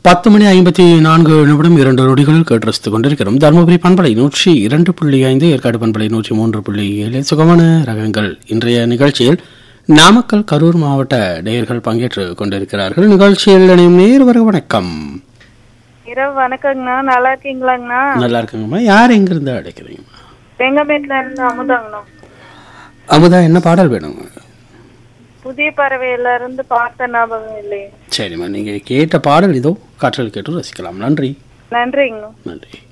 பத்து மணி ஐம்பத்தி நான்கு நிமிடம் இரண்டு நொடிகள் கேட்டு ரசித்துக் கொண்டிருக்கிறோம் தருமபுரி பண்பலை நூற்றி இரண்டு புள்ளி ஐந்து ஏற்காடு பண்பலை நூற்றி மூன்று புள்ளி ஏழு சுகமான ரகங்கள் இன்றைய நிகழ்ச்சியில் நாமக்கல் கரூர் மாவட்ட நேயர்கள் பங்கேற்று கொண்டிருக்கிறார்கள் நிகழ்ச்சியில் இணையும் நேர் வர வணக்கம் இரவு வணக்கங்கண்ணா நல்லா இருக்கீங்களாங்கண்ணா நல்லா இருக்குங்கம்மா யார் எங்கிருந்து அழைக்கிறீங்கம்மா வெங்கமேட்ல இருந்து அமுதாங்கண்ணா அமுதா என்ன பாடல் வேணுங்க புதிய பறவையில இருந்து பார்த்த ஞாபகம் இல்லையே சரிம்மா நீங்கள் கேட்ட பாடல் இதோ காற்றல் கேட்டு ரசிக்கலாம் நன்றி நன்றிங்கண்ணா நன்றி